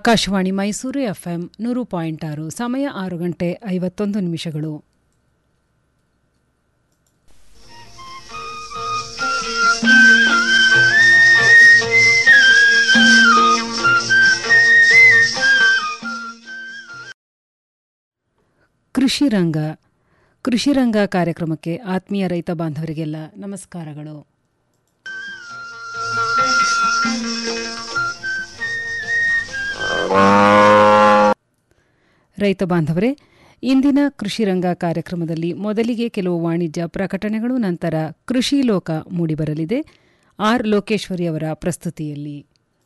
Akashvani Mysuru FM ನೂರು point ಆರು ಸಮಯ ಆರು ಗಂಟೆ ಐವತ್ತೊಂದು ನಿಮಿಷಗಳು ಕೃಷಿ ರಂಗ ಕೃಷಿ ರಂಗ ಕಾರ್ಯಕ್ರಮಕ್ಕೆ ಆತ್ಮೀಯ ರೈತ ಬಾಂಧವರಿಗೆಲ್ಲ ನಮಸ್ಕಾರಗಳು ರೈತ ಬಾಂಧವರೇ ಇಂದಿನ ಕೃಷಿ ರಂಗ ಕಾರ್ಯಕ್ರಮದಲ್ಲಿ ಮೊದಲಿಗೆ ಕೆಲವು ವಾಣಿಜ್ಯ ಪ್ರಕಟಣೆಗಳು ನಂತರ ಕೃಷಿ ಲೋಕ ಮೂಡಿಬರಲಿದೆ ಆರ್ ಲೋಕೇಶ್ವರಿ ಅವರ ಪ್ರಸ್ತುತಿಯಲ್ಲಿ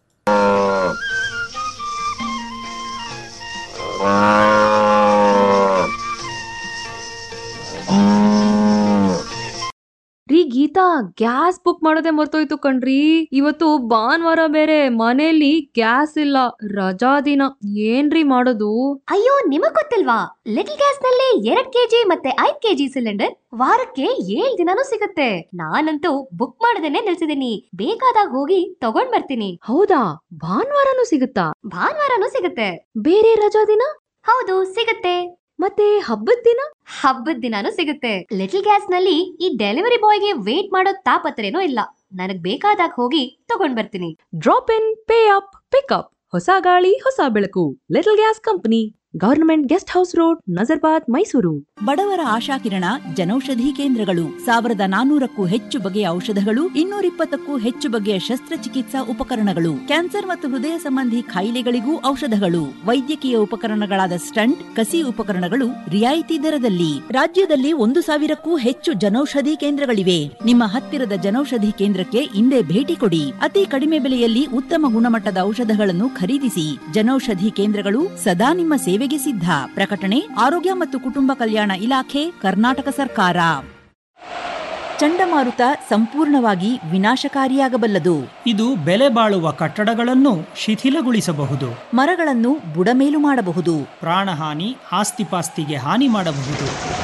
ರೀ ಗೀತಾ ಗ್ಯಾಸ್ ಬುಕ್ ಮಾಡೋದೇ ಮರ್ತೋಯ್ತು ಕಣ್ರಿ ಇವತ್ತು ಭಾನುವಾರ ಬೇರೆ ಮನೆಯಲ್ಲಿ ಗ್ಯಾಸ್ ಇಲ್ಲ ರಜಾ ದಿನ ಏನ್ರಿ ಮಾಡೋದು ಅಯ್ಯೋ ನಿಮಗ್ ಗೊತ್ತಿಲ್ವಾ ಲಿಟಲ್ ಗ್ಯಾಸ್ ನಲ್ಲಿ ಎರಡ್ ಕೆಜಿ ಮತ್ತೆ ಐದ್ ಕೆಜಿ ಸಿಲಿಂಡರ್ ವಾರಕ್ಕೆ ಏಳ್ ದಿನಾನೂ ಸಿಗುತ್ತೆ ನಾನಂತೂ ಬುಕ್ ಮಾಡದೇನೆ ನಿಲ್ಸಿದೀನಿ ಬೇಕಾದಾಗ ಹೋಗಿ ತಗೊಂಡ್ ಬರ್ತೀನಿ ಹೌದಾ ಭಾನುವಾರನೂ ಸಿಗುತ್ತಾ ಭಾನುವಾರನೂ ಸಿಗುತ್ತೆ ಬೇರೆ ರಜಾ ದಿನ ಹೌದು ಸಿಗುತ್ತೆ ಮತ್ತೆ ಹಬ್ಬದ ದಿನ ಹಬ್ಬದ ದಿನಾನೂ ಸಿಗುತ್ತೆ ಲಿಟಲ್ ಗ್ಯಾಸ್ ನಲ್ಲಿ ಈ ಡೆಲಿವರಿ ಬಾಯ್ಗೆ ವೇಟ್ ಮಾಡೋ ತಾಪತ್ರೇನೂ ಇಲ್ಲ ನನಗ್ ಬೇಕಾದಾಗ ಹೋಗಿ ತಗೊಂಡ್ ಬರ್ತೀನಿ drop in pay up pick up ಹೊಸ ಗಾಳಿ ಹೊಸ ಬೆಳಕು little gas company government guest house road Nazarbad Mysuru ಬಡವರ ಆಶಾಕಿರಣ ಜನೌಷಧಿ ಕೇಂದ್ರಗಳು ಸಾವಿರದ ನಾನೂರಕ್ಕೂ ಹೆಚ್ಚು ಬಗೆಯ ಔಷಧಗಳು ಇನ್ನೂರಿಪ್ಪತ್ತಕ್ಕೂ ಹೆಚ್ಚು ಬಗೆಯ ಶಸ್ತ್ರಚಿಕಿತ್ಸಾ ಉಪಕರಣಗಳು ಕ್ಯಾನ್ಸರ್ ಮತ್ತು ಹೃದಯ ಸಂಬಂಧಿ ಕಾಯಿಲೆಗಳಿಗೂ ಔಷಧಗಳು ವೈದ್ಯಕೀಯ ಉಪಕರಣಗಳಾದ ಸ್ಟಂಟ್ ಕಸಿ ಉಪಕರಣಗಳು ರಿಯಾಯಿತಿ ದರದಲ್ಲಿ ರಾಜ್ಯದಲ್ಲಿ ಒಂದು ಸಾವಿರಕ್ಕೂ ಹೆಚ್ಚು ಜನೌಷಧಿ ಕೇಂದ್ರಗಳಿವೆ ನಿಮ್ಮ ಹತ್ತಿರದ ಜನೌಷಧಿ ಕೇಂದ್ರಕ್ಕೆ ಇಂದೇ ಭೇಟಿ ಕೊಡಿ ಅತಿ ಕಡಿಮೆ ಬೆಲೆಯಲ್ಲಿ ಉತ್ತಮ ಗುಣಮಟ್ಟದ ಔಷಧಗಳನ್ನು ಖರೀದಿಸಿ ಜನೌಷಧಿ ಕೇಂದ್ರಗಳು ಸದಾ ನಿಮ್ಮ ಸೇವೆಗೆ ಸಿದ್ಧ ಪ್ರಕಟಣೆ ಆರೋಗ್ಯ ಮತ್ತು ಕುಟುಂಬ ಕಲ್ಯಾಣ ಇಲಾಖೆ ಕರ್ನಾಟಕ ಸರ್ಕಾರ ಚಂಡಮಾರುತ ಸಂಪೂರ್ಣವಾಗಿ ವಿನಾಶಕಾರಿಯಾಗಬಲ್ಲದು ಇದು ಬೆಲೆ ಬಾಳುವ ಕಟ್ಟಡಗಳನ್ನು ಶಿಥಿಲಗೊಳಿಸಬಹುದು ಮರಗಳನ್ನು ಬುಡಮೇಲು ಮಾಡಬಹುದು ಪ್ರಾಣಹಾನಿ ಆಸ್ತಿಪಾಸ್ತಿಗೆ ಹಾನಿ ಮಾಡಬಹುದು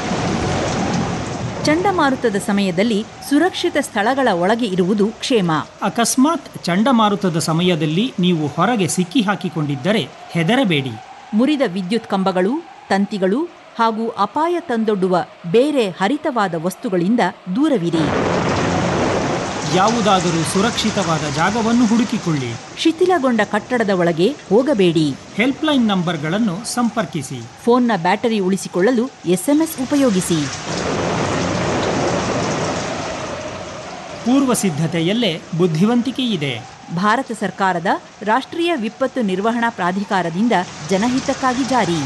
ಚಂಡಮಾರುತದ ಸಮಯದಲ್ಲಿ ಸುರಕ್ಷಿತ ಸ್ಥಳಗಳ ಒಳಗೆ ಇರುವುದು ಕ್ಷೇಮ ಅಕಸ್ಮಾತ್ ಚಂಡಮಾರುತದ ಸಮಯದಲ್ಲಿ ನೀವು ಹೊರಗೆ ಸಿಕ್ಕಿ ಹಾಕಿಕೊಂಡಿದ್ದರೆ ಹೆದರಬೇಡಿ ಮುರಿದ ವಿದ್ಯುತ್ ಕಂಬಗಳು ತಂತಿಗಳು ಹಾಗೂ ಅಪಾಯ ತಂದೊಡ್ಡುವ ಬೇರೆ ಹರಿತವಾದ ವಸ್ತುಗಳಿಂದ ದೂರವಿರಿ ಯಾವುದಾದರೂ ಸುರಕ್ಷಿತವಾದ ಜಾಗವನ್ನು ಹುಡುಕಿಕೊಳ್ಳಿ ಶಿಥಿಲಗೊಂಡ ಕಟ್ಟಡದ ಒಳಗೆ ಹೋಗಬೇಡಿ ಹೆಲ್ಪ್ಲೈನ್ ನಂಬರ್ಗಳನ್ನು ಸಂಪರ್ಕಿಸಿ ಫೋನ್ನ ಬ್ಯಾಟರಿ ಉಳಿಸಿಕೊಳ್ಳಲು ಎಸ್ಎಂಎಸ್ ಉಪಯೋಗಿಸಿ ಪೂರ್ವ ಸಿದ್ಧತೆಯಲ್ಲೇ ಬುದ್ಧಿವಂತಿಕೆ ಇದೆ ಭಾರತ ಸರ್ಕಾರದ ರಾಷ್ಟ್ರೀಯ ವಿಪತ್ತು ನಿರ್ವಹಣಾ ಪ್ರಾಧಿಕಾರದಿಂದ ಜನಹಿತಕ್ಕಾಗಿ ಜಾರಿ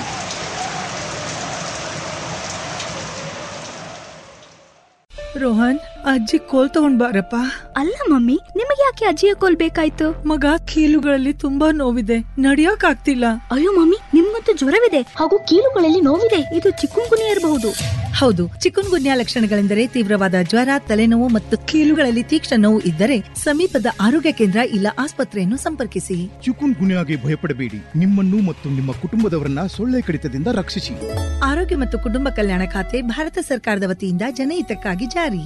ರೋಹನ್ ಅಜ್ಜಿ ಕೋಲ್ ತಗೊಂಡ್ ಬಾರಪ್ಪ ಅಲ್ಲ ಮಮ್ಮಿ ನಿಮಗೆ ಯಾಕೆ ಅಜ್ಜಿಯ ಕೋಲ್ ಬೇಕಾಯ್ತು ಮಗ ಕೀಲುಗಳಲ್ಲಿ ತುಂಬಾ ನೋವಿದೆ ನಡಿಯಕ್ ಆಗ್ತಿಲ್ಲ ಅಯ್ಯೋ ಮಮ್ಮಿ ನಿಮ್ಗಂತೂ ಜ್ವರವಿದೆ ಹಾಗೂ ಕೀಲುಗಳಲ್ಲಿ ನೋವಿದೆ ಇದು ಚಿಕ್ಕುಂಗುನಿ ಇರಬಹುದು ಹೌದು ಚಿಕನ್ ಗುನ್ಯಾ ಲಕ್ಷಣಗಳೆಂದರೆ ತೀವ್ರವಾದ ಜ್ವರ ತಲೆನೋವು ಮತ್ತು ಕೀಲುಗಳಲ್ಲಿ ತೀಕ್ಷ್ಣ ನೋವು ಇದ್ದರೆ ಸಮೀಪದ ಆರೋಗ್ಯ ಕೇಂದ್ರ ಇಲ್ಲ ಆಸ್ಪತ್ರೆಯನ್ನು ಸಂಪರ್ಕಿಸಿ ಚಿಕುನ್ ಗುನ್ಯಾಗೆ ಭಯಪಡಬೇಡಿ ನಿಮ್ಮನ್ನು ಮತ್ತು ನಿಮ್ಮ ಕುಟುಂಬದವರನ್ನ ಸೊಳ್ಳೆ ಕಡಿತದಿಂದ ರಕ್ಷಿಸಿ ಆರೋಗ್ಯ ಮತ್ತು ಕುಟುಂಬ ಕಲ್ಯಾಣ ಖಾತೆ ಭಾರತ ಸರ್ಕಾರದ ವತಿಯಿಂದ ಜನಹಿತಕ್ಕಾಗಿ ಜಾರಿ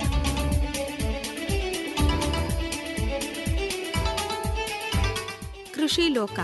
ಕೃಷಿ ಲೋಕ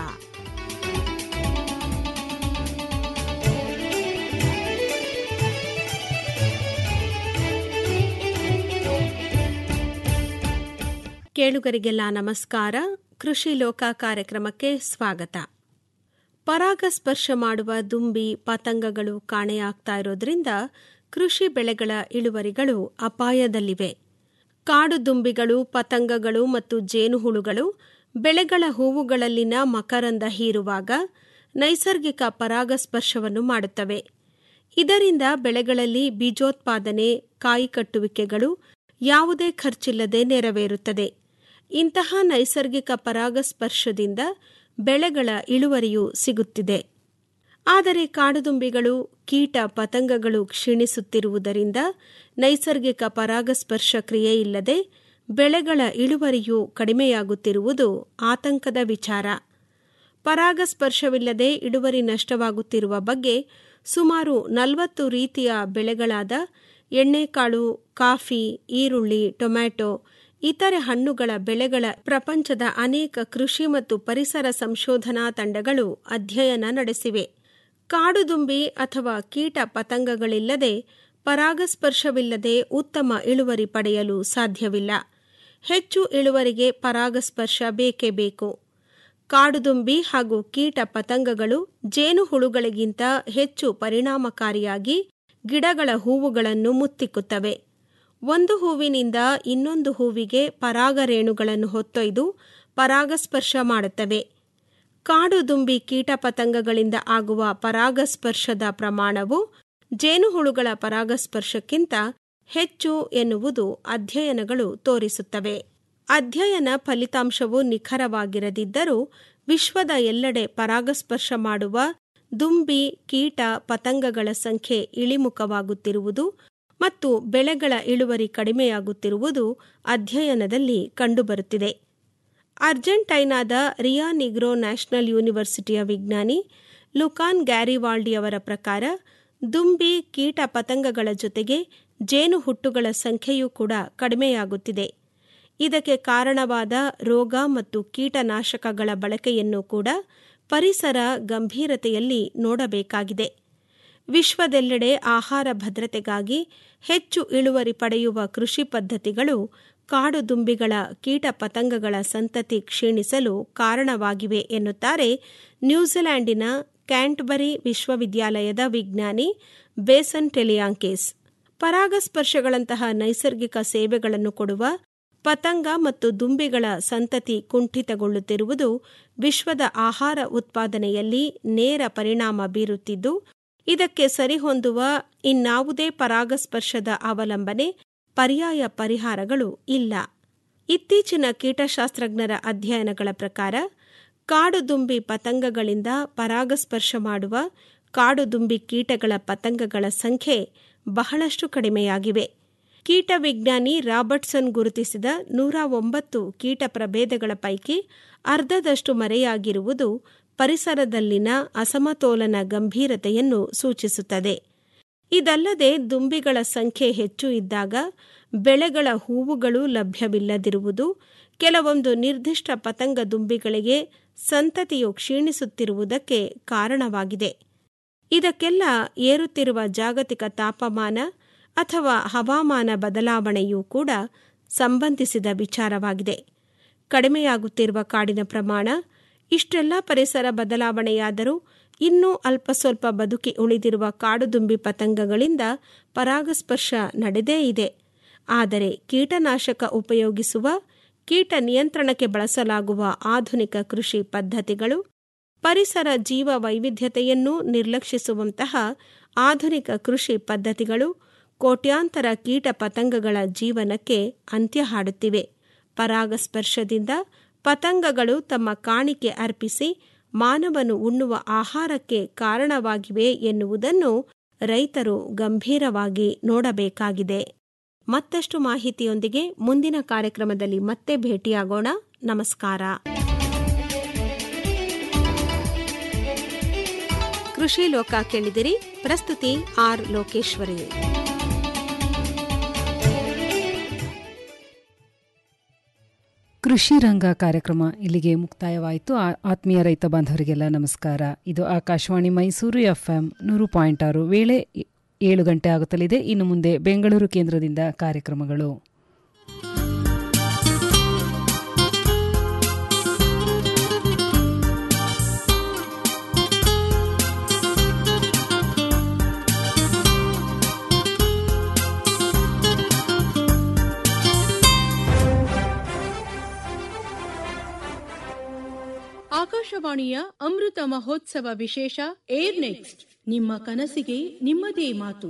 ಕೇಳುಗರಿಗೆಲ್ಲ ನಮಸ್ಕಾರ ಕೃಷಿ ಲೋಕ ಕಾರ್ಯಕ್ರಮಕ್ಕೆ ಸ್ವಾಗತ ಪರಾಗಸ್ಪರ್ಶ ಮಾಡುವ ದುಂಬಿ ಪತಂಗಗಳು ಕಾಣೆಯಾಗ್ತಾ ಇರೋದ್ರಿಂದ ಕೃಷಿ ಬೆಳೆಗಳ ಇಳುವರಿಗಳು ಅಪಾಯದಲ್ಲಿವೆ ಕಾಡು ದುಂಬಿಗಳು ಪತಂಗಗಳು ಮತ್ತು ಜೇನುಹುಳುಗಳು ಬೆಳೆಗಳ ಹೂವುಗಳಲ್ಲಿನ ಮಕರಂದ ಹೀರುವಾಗ ನೈಸರ್ಗಿಕ ಪರಾಗಸ್ಪರ್ಶವನ್ನು ಮಾಡುತ್ತವೆ ಇದರಿಂದ ಬೆಳೆಗಳಲ್ಲಿ ಬೀಜೋತ್ಪಾದನೆ ಕಾಯಿ ಕಟ್ಟುವಿಕೆಗಳು ಯಾವುದೇ ಖರ್ಚಿಲ್ಲದೆ ನೆರವೇರುತ್ತದೆ ಇಂತಹ ನೈಸರ್ಗಿಕ ಪರಾಗಸ್ಪರ್ಶದಿಂದ ಬೆಳೆಗಳ ಇಳುವರಿಯು ಸಿಗುತ್ತಿದೆ ಆದರೆ ಕಾಡುದುಂಬಿಗಳು ಕೀಟ ಪತಂಗಗಳು ಕ್ಷೀಣಿಸುತ್ತಿರುವುದರಿಂದ ನೈಸರ್ಗಿಕ ಪರಾಗಸ್ಪರ್ಶ ಕ್ರಿಯೆ ಇಲ್ಲದೆ ಬೆಳೆಗಳ ಇಳುವರಿಯು ಕಡಿಮೆಯಾಗುತ್ತಿರುವುದು ಆತಂಕದ ವಿಚಾರ ಪರಾಗಸ್ಪರ್ಶವಿಲ್ಲದೆ ಇಳುವರಿ ನಷ್ಟವಾಗುತ್ತಿರುವ ಬಗ್ಗೆ ಸುಮಾರು ನಲವತ್ತು ರೀತಿಯ ಬೆಳೆಗಳಾದ ಎಣ್ಣೆಕಾಳು ಕಾಫಿ ಈರುಳ್ಳಿ ಟೊಮ್ಯಾಟೊ ಇತರೆ ಹಣ್ಣುಗಳ ಬೆಳೆಗಳ ಪ್ರಪಂಚದ ಅನೇಕ ಕೃಷಿ ಮತ್ತು ಪರಿಸರ ಸಂಶೋಧನಾ ತಂಡಗಳು ಅಧ್ಯಯನ ನಡೆಸಿವೆ ಕಾಡುದುಂಬಿ ಅಥವಾ ಕೀಟ ಪತಂಗಗಳಿಲ್ಲದೆ ಪರಾಗಸ್ಪರ್ಶವಿಲ್ಲದೆ ಉತ್ತಮ ಇಳುವರಿ ಪಡೆಯಲು ಸಾಧ್ಯವಿಲ್ಲ ಹೆಚ್ಚು ಇಳುವರಿಗೆ ಪರಾಗಸ್ಪರ್ಶ ಬೇಕೇ ಬೇಕು ಕಾಡುದುಂಬಿ ಹಾಗೂ ಕೀಟ ಪತಂಗಗಳು ಜೇನುಹುಳುಗಳಿಗಿಂತ ಹೆಚ್ಚು ಪರಿಣಾಮಕಾರಿಯಾಗಿ ಗಿಡಗಳ ಹೂವುಗಳನ್ನು ಮುತ್ತಿಕ್ಕುತ್ತವೆ ಒಂದು ಹೂವಿನಿಂದ ಇನ್ನೊಂದು ಹೂವಿಗೆ ಪರಾಗರೇಣುಗಳನ್ನು ಹೊತ್ತೊಯ್ದು ಪರಾಗಸ್ಪರ್ಶ ಮಾಡುತ್ತವೆ ಕಾಡುದುಂಬಿ ಕೀಟ ಪತಂಗಗಳಿಂದ ಆಗುವ ಪರಾಗಸ್ಪರ್ಶದ ಪ್ರಮಾಣವು ಜೇನುಹುಳುಗಳ ಪರಾಗಸ್ಪರ್ಶಕ್ಕಿಂತ ಹೆಚ್ಚು ಎನ್ನುವುದು ಅಧ್ಯಯನಗಳು ತೋರಿಸುತ್ತವೆ ಅಧ್ಯಯನ ಫಲಿತಾಂಶವು ನಿಖರವಾಗಿರದಿದ್ದರೂ ವಿಶ್ವದ ಎಲ್ಲೆಡೆ ಪರಾಗಸ್ಪರ್ಶ ಮಾಡುವ ದುಂಬಿ ಕೀಟ ಪತಂಗಗಳ ಸಂಖ್ಯೆ ಇಳಿಮುಖವಾಗುತ್ತಿರುವುದು ಮತ್ತು ಬೆಳೆಗಳ ಇಳುವರಿ ಕಡಿಮೆಯಾಗುತ್ತಿರುವುದು ಅಧ್ಯಯನದಲ್ಲಿ ಕಂಡುಬರುತ್ತಿದೆ ಅರ್ಜೆಂಟೈನಾದ ರಿಯಾ ನಿಗ್ರೋ ನ್ಯಾಷನಲ್ ಯೂನಿವರ್ಸಿಟಿಯ ವಿಜ್ಞಾನಿ ಲುಕಾನ್ ಗ್ಯಾರಿವಾಲ್ಡಿಯವರ ಪ್ರಕಾರ ದುಂಬಿ ಕೀಟ ಪತಂಗಗಳ ಜೊತೆಗೆ ಜೇನುಹುಟ್ಟುಗಳ ಸಂಖ್ಯೆಯೂ ಕೂಡ ಕಡಿಮೆಯಾಗುತ್ತಿದೆ ಇದಕ್ಕೆ ಕಾರಣವಾದ ರೋಗ ಮತ್ತು ಕೀಟನಾಶಕಗಳ ಬಳಕೆಯನ್ನು ಕೂಡ ಪರಿಸರ ಗಂಭೀರತೆಯಲ್ಲಿ ನೋಡಬೇಕಾಗಿದೆ ವಿಶ್ವದೆಲ್ಲೆಡೆ ಆಹಾರ ಭದ್ರತೆಗಾಗಿ ಹೆಚ್ಚು ಇಳುವರಿ ಪಡೆಯುವ ಕೃಷಿ ಪದ್ಧತಿಗಳು ಕಾಡುದುಂಬಿಗಳ ಕೀಟ ಪತಂಗಗಳ ಸಂತತಿ ಕ್ಷೀಣಿಸಲು ಕಾರಣವಾಗಿವೆ ಎನ್ನುತ್ತಾರೆ ನ್ಯೂಜಿಲೆಂಡಿನ ಕ್ಯಾಂಟ್ಬರಿ ವಿಶ್ವವಿದ್ಯಾಲಯದ ವಿಜ್ಞಾನಿ ಬೇಸನ್ ಟೆಲಿಯಾಂಕೇಸ್ ಪರಾಗಸ್ಪರ್ಶಗಳಂತಹ ನೈಸರ್ಗಿಕ ಸೇವೆಗಳನ್ನು ಕೊಡುವ ಪತಂಗ ಮತ್ತು ದುಂಬಿಗಳ ಸಂತತಿ ಕುಂಠಿತಗೊಳ್ಳುತ್ತಿರುವುದು ವಿಶ್ವದ ಆಹಾರ ಉತ್ಪಾದನೆಯಲ್ಲಿ ನೇರ ಪರಿಣಾಮ ಬೀರುತ್ತಿದ್ದು ಇದಕ್ಕೆ ಸರಿಹೊಂದುವ ಇನ್ನಾವುದೇ ಪರಾಗಸ್ಪರ್ಶದ ಅವಲಂಬನೆ ಪರ್ಯಾಯ ಪರಿಹಾರಗಳು ಇಲ್ಲ ಇತ್ತೀಚಿನ ಕೀಟಶಾಸ್ತ್ರಜ್ಞರ ಅಧ್ಯಯನಗಳ ಪ್ರಕಾರ ಕಾಡುದುಂಬಿ ಪತಂಗಗಳಿಂದ ಪರಾಗಸ್ಪರ್ಶ ಮಾಡುವ ಕಾಡುದುಂಬಿ ಕೀಟಗಳ ಪತಂಗಗಳ ಸಂಖ್ಯೆ ಬಹಳಷ್ಟು ಕಡಿಮೆಯಾಗಿವೆ ಕೀಟ ವಿಜ್ಞಾನಿ ರಾಬರ್ಟ್ಸನ್ ಗುರುತಿಸಿದ ನೂರ ಒಂಬತ್ತು ಕೀಟ ಪ್ರಭೇದಗಳ ಪೈಕಿ ಅರ್ಧದಷ್ಟು ಮರೆಯಾಗಿರುವುದು ಪರಿಸರದಲ್ಲಿನ ಅಸಮತೋಲನ ಗಂಭೀರತೆಯನ್ನು ಸೂಚಿಸುತ್ತದೆ ಇದಲ್ಲದೆ ದುಂಬಿಗಳ ಸಂಖ್ಯೆ ಹೆಚ್ಚು ಇದ್ದಾಗ ಬೆಳೆಗಳ ಹೂವುಗಳು ಲಭ್ಯವಿಲ್ಲದಿರುವುದು ಕೆಲವೊಂದು ನಿರ್ದಿಷ್ಟ ಪತಂಗ ದುಂಬಿಗಳಿಗೆ ಸಂತತಿಯು ಕ್ಷೀಣಿಸುತ್ತಿರುವುದಕ್ಕೆ ಕಾರಣವಾಗಿದೆ ಇದಕ್ಕೆಲ್ಲ ಏರುತ್ತಿರುವ ಜಾಗತಿಕ ತಾಪಮಾನ ಅಥವಾ ಹವಾಮಾನ ಬದಲಾವಣೆಯೂ ಕೂಡ ಸಂಬಂಧಿಸಿದ ವಿಚಾರವಾಗಿದೆ ಕಡಿಮೆಯಾಗುತ್ತಿರುವ ಕಾಡಿನ ಪ್ರಮಾಣ ಇಷ್ಟೆಲ್ಲ ಪರಿಸರ ಬದಲಾವಣೆಯಾದರೂ ಇನ್ನೂ ಅಲ್ಪ ಸ್ವಲ್ಪ ಬದುಕಿ ಉಳಿದಿರುವ ಕಾಡುದುಂಬಿ ಪತಂಗಗಳಿಂದ ಪರಾಗಸ್ಪರ್ಶ ನಡೆದೇ ಇದೆ ಆದರೆ ಕೀಟನಾಶಕ ಉಪಯೋಗಿಸುವ ಕೀಟ ನಿಯಂತ್ರಣಕ್ಕೆ ಬಳಸಲಾಗುವ ಆಧುನಿಕ ಕೃಷಿ ಪದ್ಧತಿಗಳು ಪರಿಸರ ಜೀವ ವೈವಿಧ್ಯತೆಯನ್ನೂ ನಿರ್ಲಕ್ಷಿಸುವಂತಹ ಆಧುನಿಕ ಕೃಷಿ ಪದ್ಧತಿಗಳು ಕೋಟ್ಯಾಂತರ ಕೀಟ ಪತಂಗಗಳ ಜೀವನಕ್ಕೆ ಅಂತ್ಯ ಹಾಡುತ್ತಿವೆ ಪರಾಗಸ್ಪರ್ಶದಿಂದ ಪತಂಗಗಳು ತಮ್ಮ ಕಾಣಿಕೆ ಅರ್ಪಿಸಿ ಮಾನವನು ಉಣ್ಣುವ ಆಹಾರಕ್ಕೆ ಕಾರಣವಾಗಿವೆ ಎನ್ನುವುದನ್ನು ರೈತರು ಗಂಭೀರವಾಗಿ ನೋಡಬೇಕಾಗಿದೆ ಮತ್ತಷ್ಟು ಮಾಹಿತಿಯೊಂದಿಗೆ ಮುಂದಿನ ಕಾರ್ಯಕ್ರಮದಲ್ಲಿ ಮತ್ತೆ ಭೇಟಿಯಾಗೋಣ ನಮಸ್ಕಾರ ಕೃಷಿ ಲೋಕ ಕೇಳಿದಿರಿ ಪ್ರಸ್ತುತಿ ಆರ್ ಲೋಕೇಶ್ವರಿ ಕೃಷಿ ರಂಗ ಕಾರ್ಯಕ್ರಮ ಇಲ್ಲಿಗೆ ಮುಕ್ತಾಯವಾಯಿತು ಆ- ಆತ್ಮೀಯ ರೈತ ಬಾಂಧವರಿಗೆಲ್ಲ ನಮಸ್ಕಾರ ಇದು ಆಕಾಶವಾಣಿ ಮೈಸೂರು ಎಫ್ಎಂ ನೂರು ಪಾಯಿಂಟ್ ಆರು ವೇಳೆ ಏ- ಏಳು ಗಂಟೆ ಆಗುತ್ತಲಿದೆ ಇನ್ನು ಮುಂದೆ ಬೆಂಗಳೂರು ಕೇಂದ್ರದಿಂದ ಕಾರ್ಯಕ್ರಮಗಳು ಆಕಾಶವಾಣಿಯ ಅಮೃತ ಮಹೋತ್ಸವ ವಿಶೇಷ ಏರ್ ನೆಕ್ಸ್ಟ್ ನಿಮ್ಮ ಕನಸಿಗೆ ನಿಮ್ಮದೇ ಮಾತು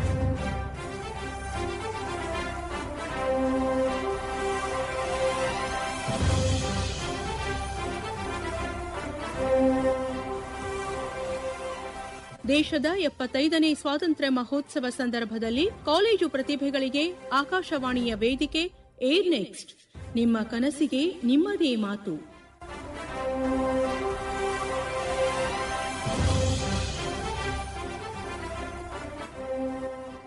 ದೇಶದ ಎಪ್ಪತ್ತೈದನೇ ಸ್ವಾತಂತ್ರ್ಯ ಮಹೋತ್ಸವ ಸಂದರ್ಭದಲ್ಲಿ ಕಾಲೇಜು ಪ್ರತಿಭೆಗಳಿಗೆ ಆಕಾಶವಾಣಿಯ ವೇದಿಕೆ ಏರ್ ನೆಕ್ಸ್ಟ್ ನಿಮ್ಮ ಕನಸಿಗೆ ನಿಮ್ಮದೇ ಮಾತು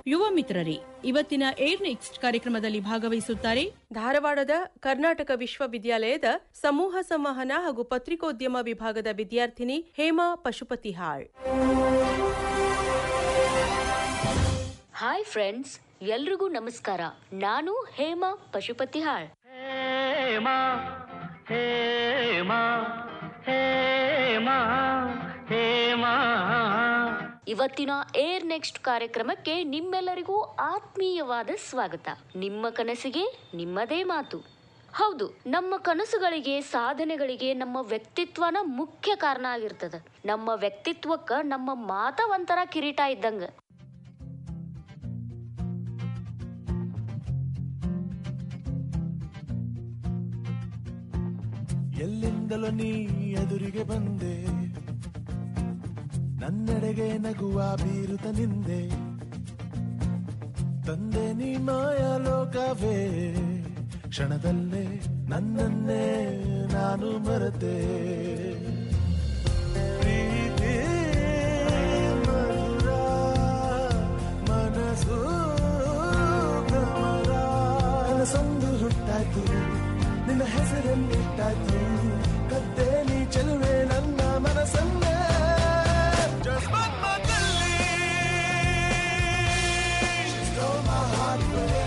ಯುವ ಮಿತ್ರರೇ ಇವತ್ತಿನ ಏರ್ ನೆಕ್ಸ್ಟ್ ಕಾರ್ಯಕ್ರಮದಲ್ಲಿ ಭಾಗವಹಿಸುತ್ತಾರೆ ಧಾರವಾಡದ ಕರ್ನಾಟಕ ವಿಶ್ವವಿದ್ಯಾಲಯದ ಸಮೂಹ ಸಂವಹನ ಹಾಗೂ ಪತ್ರಿಕೋದ್ಯಮ ವಿಭಾಗದ ವಿದ್ಯಾರ್ಥಿನಿ ಹೇಮಾ ಪಶುಪತಿಹಾಳ್ ಹಾಯ್ ಫ್ರೆಂಡ್ಸ್ ಎಲ್ರಿಗೂ ನಮಸ್ಕಾರ ನಾನು ಹೇಮಾ ಪಶುಪತಿಹಾಳ್ ಹೇಮಾ ಹೇಮಾ ಹೇಮಾ ಹೇಮಾ ಇವತ್ತಿನ ಏರ್ ನೆಕ್ಸ್ಟ್ ಕಾರ್ಯಕ್ರಮಕ್ಕೆ ನಿಮ್ಮೆಲ್ಲರಿಗೂ ಆತ್ಮೀಯವಾದ ಸ್ವಾಗತ ನಿಮ್ಮ ಕನಸಿಗೆ ನಿಮ್ಮದೇ ಮಾತು ಹೌದು ನಮ್ಮ ಕನಸುಗಳಿಗೆ ಸಾಧನೆಗಳಿಗೆ ನಮ್ಮ ವ್ಯಕ್ತಿತ್ವನ ಮುಖ್ಯ ಕಾರಣ ಆಗಿರ್ತದ ನಮ್ಮ ವ್ಯಕ್ತಿತ್ವಕ್ಕ ನಮ್ಮ ಮಾತ ಒಂಥರ ಕಿರೀಟ ಇದ್ದಂಗ ಎಲ್ಲಿಂದಲೋ ನೀ ಎದುರಿಗೆ ಬಂದೆ ನನ್ನೆಡೆಗೆ ನಗುವ ಬೀರುತ ನಿಂದೆ ತಂದೆ ನೀ ಮಾಯಾ ಲೋಕವೇ ಕ್ಷಣದಲ್ಲೇ ನನ್ನನ್ನೇ ನಾನು ಮರೆತೆ ಪ್ರೀತಿ ಮಧುರ ಮನಸ್ಸು ಭ್ರಮರ ಕನಸೊಂದು ಹುಟ್ಟಾಯ್ತು ನಿನ್ನ ಹೆಸರನ್ನಿಟ್ಟಾಯ್ತು ಕದ್ದೆ ನೀ ಚೆಲುವೆ ನನ್ನ ಮನಸ್ಸನ್ನೇ ಜಸ್ಮನ್ಮದಲ್ಲಿ She stole my heart away.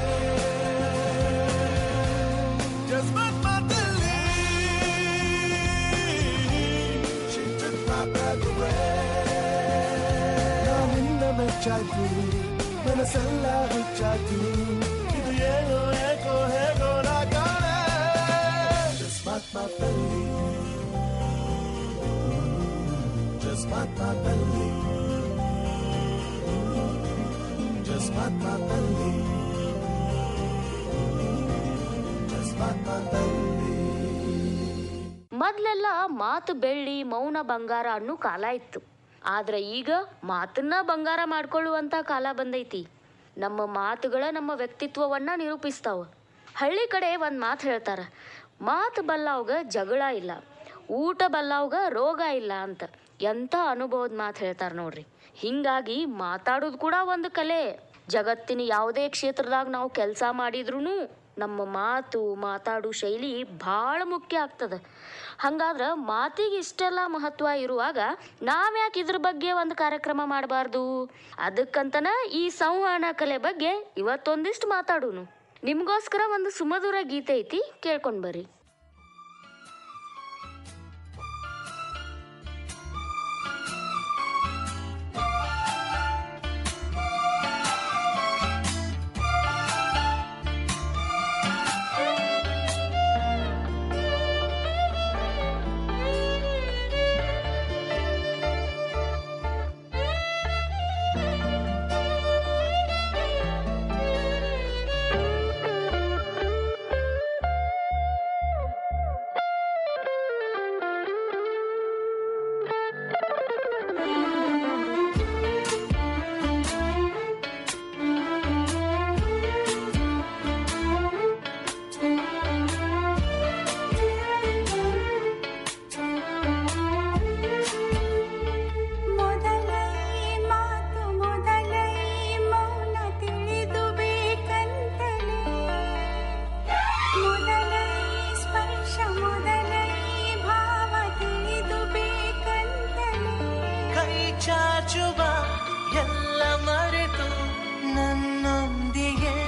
ಜಸ್ಮನ್ಮದಲ್ಲಿ She took my breath away. ನಾನಿನ್ನ ಮೆಚ್ಚಾಯ್ತು ಮನಸ್ಸೆಲ್ಲ ಹುಚ್ಚಾಯ್ತು ಇದು ಏನೋ ಏಕೋ ಹೇಗೋ ನಾ ಕಾಣೆ ಜಸ್ಮಾತ್ಮದಲ್ಲಿ ಜಸ್ಮಾತ್ಮದಲ್ಲಿ ಜಸ್ಮಾತ್ಮದಲ್ಲಿ ಜಸ್ಮಾತ್ಮದಲ್ಲಿ ಮೊದ್ಲೆಲ್ಲ ಮಾತು ಬೆಳ್ಳಿ ಮೌನ ಬಂಗಾರ ಅನ್ನೋ ಕಾಲ ಇತ್ತು ಆದ್ರೆ ಈಗ ಮಾತನ್ನ ಬಂಗಾರ ಮಾಡ್ಕೊಳ್ಳುವಂತ ಕಾಲ ಬಂದೈತಿ ನಮ್ಮ ಮಾತುಗಳ ನಮ್ಮ ವ್ಯಕ್ತಿತ್ವವನ್ನ ನಿರೂಪಿಸ್ತಾವ ಹಳ್ಳಿ ಕಡೆ ಒಂದ್ ಮಾತು ಹೇಳ್ತಾರ ಮಾತು ಬಲ್ಲವ್ಗ ಜಗಳ ಇಲ್ಲ ಊಟ ಬಲ್ಲವ್ಗ ರೋಗ ಇಲ್ಲ ಅಂತ ಎಂಥ ಅನುಭವದ ಮಾತು ಹೇಳ್ತಾರ ನೋಡ್ರಿ ಹಿಂಗಾಗಿ ಮಾತಾಡೋದು ಕೂಡ ಒಂದು ಕಲೆ ಜಗತ್ತಿನ ಯಾವುದೇ ಕ್ಷೇತ್ರದಾಗ ನಾವು ಕೆಲಸ ಮಾಡಿದ್ರೂ ನಮ್ಮ ಮಾತು ಮಾತಾಡೋ ಶೈಲಿ ಭಾಳ ಮುಖ್ಯ ಆಗ್ತದ ಹಂಗಾದ್ರೆ ಮಾತಿಗೆ ಇಷ್ಟೆಲ್ಲ ಮಹತ್ವ ಇರುವಾಗ ನಾವ್ಯಾಕೆ ಇದ್ರ ಬಗ್ಗೆ ಒಂದು ಕಾರ್ಯಕ್ರಮ ಮಾಡಬಾರ್ದು ಅದಕ್ಕಂತನ ಈ ಸಂವಹನ ಕಲೆ ಬಗ್ಗೆ ಇವತ್ತೊಂದಿಷ್ಟು ಮಾತಾಡೋನು ನಿಮಗೋಸ್ಕರ ಒಂದು ಸುಮಧುರ ಗೀತೆ ಐತಿ ಕೇಳ್ಕೊಂಡ್ ಬರ್ರಿ ಕೈ ಚಾಚುವ ಎಲ್ಲ ಮರೆತು ನನ್ನೊಂದಿಗೆ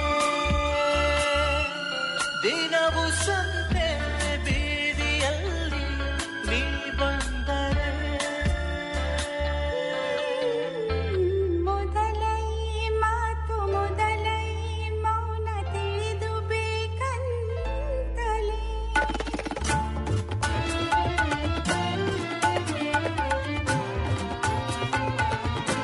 ದಿನವು ಸಂತೆ ಬೀದಿಯಲ್ಲಿ ನೀ ಬಂದರೆ ಮೊದಲೈ ಮಾತು ಮೊದಲೈ ಮೌನ ತಿಳಿದು ಬೇಕಂತಲೇ ಿ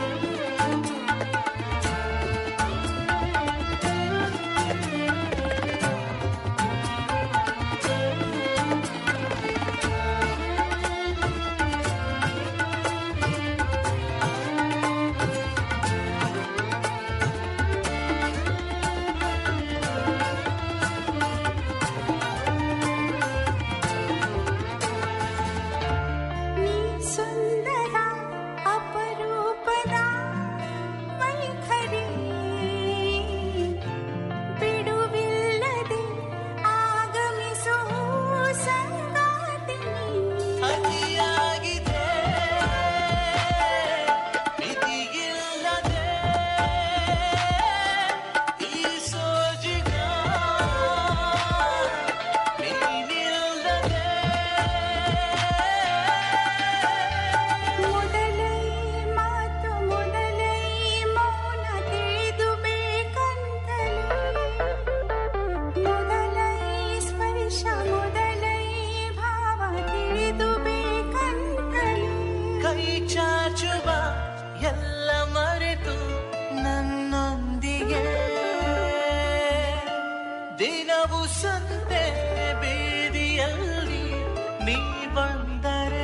ಕೈ ಚಾಚುವ ಎಲ್ಲ ಮರೆತು ನನ್ನೊಂದಿಗೆ ದಿನವು ಸಂತೆ ಬೀದಿಯಲ್ಲಿ ನೀ ಬಂದರೆ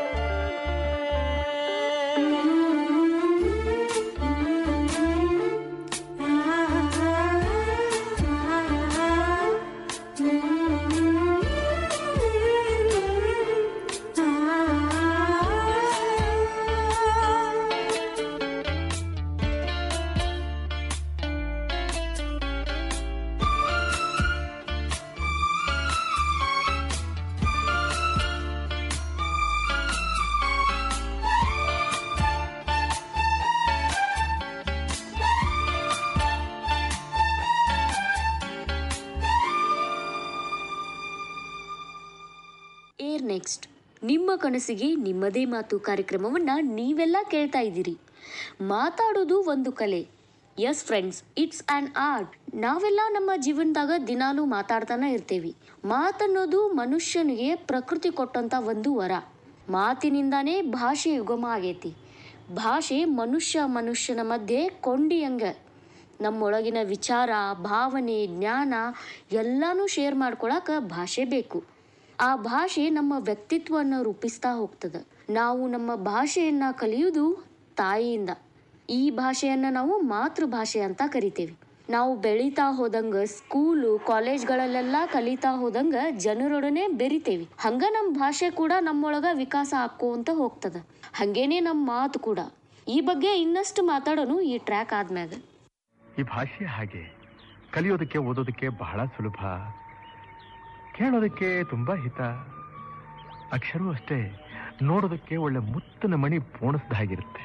ಏರ್ ನೆಕ್ಸ್ಟ್ ನಿಮ್ಮ ಕನಸಿಗೆ ನಿಮ್ಮದೇ ಮಾತು ಕಾರ್ಯಕ್ರಮವನ್ನ ನೀವೆಲ್ಲ ಕೇಳ್ತಾ ಇದ್ದೀರಿ ಮಾತಾಡೋದು ಒಂದು ಕಲೆ yes friends it's an art ನಾವೆಲ್ಲ ನಮ್ಮ ಜೀವನದಾಗ ದಿನಾಲೂ ಮಾತಾಡ್ತಾನೆ ಇರ್ತೀವಿ ಮಾತನ್ನೋದು ಮನುಷ್ಯನಿಗೆ ಪ್ರಕೃತಿ ಕೊಟ್ಟಂತ ಒಂದು ವರ ಮಾತಿನಿಂದಾನೇ ಭಾಷೆ ಯುಗಮ ಆಗೈತಿ ಭಾಷೆ ಮನುಷ್ಯ ಮನುಷ್ಯನ ಮಧ್ಯೆ ಕೊಂಡಿಯಂಗ ನಮ್ಮೊಳಗಿನ ವಿಚಾರ ಭಾವನೆ ಜ್ಞಾನ ಎಲ್ಲಾನು ಶೇರ್ ಮಾಡ್ಕೊಳಕ ಭಾಷೆ ಬೇಕು ಆ ಭಾಷೆ ನಮ್ಮ ವ್ಯಕ್ತಿತ್ವವನ್ನು ರೂಪಿಸ್ತಾ ಹೋಗ್ತದೆ ನಾವು ನಮ್ಮ ಭಾಷೆಯನ್ನ ಕಲಿಯುವುದು ತಾಯಿಯಿಂದ ಈ ಭಾಷೆಯನ್ನ ನಾವು ಮಾತೃಭಾಷೆ ಅಂತ ಕರಿತೇವೆ ನಾವು ಬೆಳೀತಾ ಹೋದಂಗ ಸ್ಕೂಲು ಕಾಲೇಜ್ಗಳಲ್ಲೆಲ್ಲ ಕಲಿತಾ ಹೋದಂಗ ಜನರೊಡನೆ ಬೆರಿತೇವಿ ಹಂಗ ನಮ್ಮ ಭಾಷೆ ಕೂಡ ನಮ್ಮೊಳಗ ವಿಕಾಸ ಆಕ್ಕೋಂತ ಹೋಗ್ತದ ಹಂಗೇನೆ ನಮ್ಮ ಮಾತು ಕೂಡ ಈ ಬಗ್ಗೆ ಇನ್ನಷ್ಟು ಮಾತಾಡೋನು ಈ ಟ್ರ್ಯಾಕ್ ಆದ್ಮ್ಯಾಗ ಈ ಭಾಷೆ ಹಾಗೆ ಕಲಿಯೋದಕ್ಕೆ ಓದೋದಕ್ಕೆ ಬಹಳ ಸುಲಭ ಕೇಳೋದಕ್ಕೆ ತುಂಬಾ ಹಿತ ಅಕ್ಷರವೂ ಅಷ್ಟೇ ನೋಡೋದಕ್ಕೆ ಒಳ್ಳೆ ಮುತ್ತಿನ ಮಣಿ ಪೋಣಿಸ್ದ ಹಾಗಿರುತ್ತೆ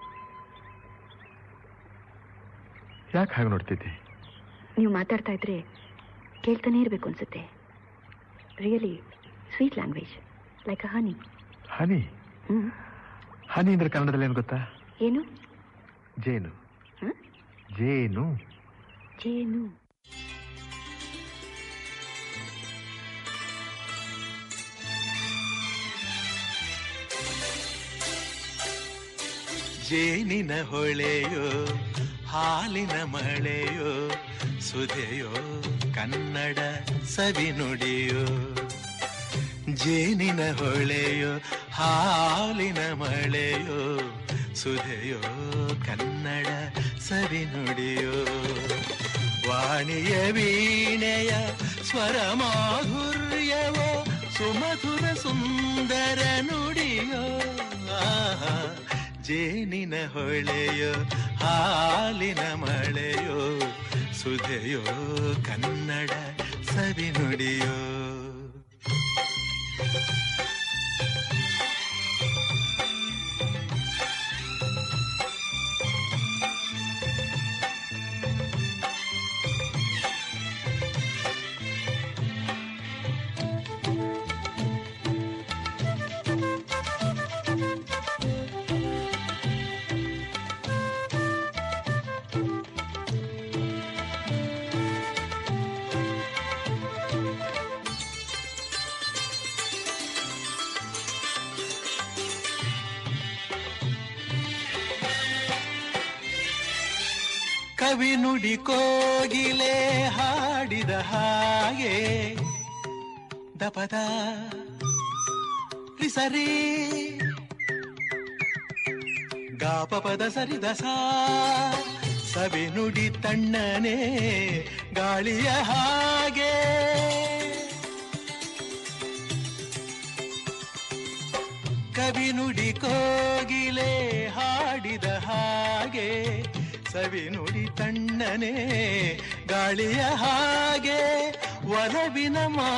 ಯಾಕೆ ಹಾಗೆ ನೋಡ್ತಿದ್ದೆ ನೀವು ಮಾತಾಡ್ತಾ ಇದ್ರೆ ಕೇಳ್ತಾನೆ ಇರಬೇಕು ಅನ್ಸುತ್ತೆ really sweet language like a honey honey honey ಅಂದ್ರೆ ಕನ್ನಡದಲ್ಲಿ ಏನು ಗೊತ್ತಾ ಏನು ಜೇನು ಜೇನು ಜೇನು ಜೇನಿನ ಹೊಳೆಯೋ ಹಾಲಿನ ಮಳೆಯೋ ಸುಧೆಯೋ ಕನ್ನಡ ಸವಿನುಡಿಯೋ ಜೇನಿನ ಹೊಳೆಯೋ ಹಾಲಿನ ಮಳೆಯೋ ಸುಧೆಯೋ ಕನ್ನಡ ಸವಿನುಡಿಯೋ ವಾಣಿಯ ವೀಣೆಯ ಸ್ವರ ಮಾಧುರ್ಯವೋ ಸುಮಧುರ ಸುಂದರ ನುಡಿಯೋ ಆಹಾ ಜೇನಿನ ಹೊಳೆಯೋ ಹಾಲಿನ ಮಳೆಯೋ ಸುಧೆಯೋ ಕನ್ನಡ ಸವಿನುಡಿಯೋ ಕವಿ ನುಡಿ ಕೋಗಿಲೆ ಹಾಡಿದ ಹಾಗೆ ದಪದ ಸರಿ ಗಾಪಪದ ಸರಿದ ಸಾ ಸವಿ ನುಡಿ ತಣ್ಣನೆ ಗಾಳಿಯ ಹಾಗೆ ಕವಿ ನುಡಿ ಕೋಗಿಲೆ ಹಾಡಿದ ಹಾಗೆ ಸವಿ ನುಡಿ ತಣ್ಣನೆ ಗಾಳಿಯ ಹಾಗೆ ಒಲವಿನ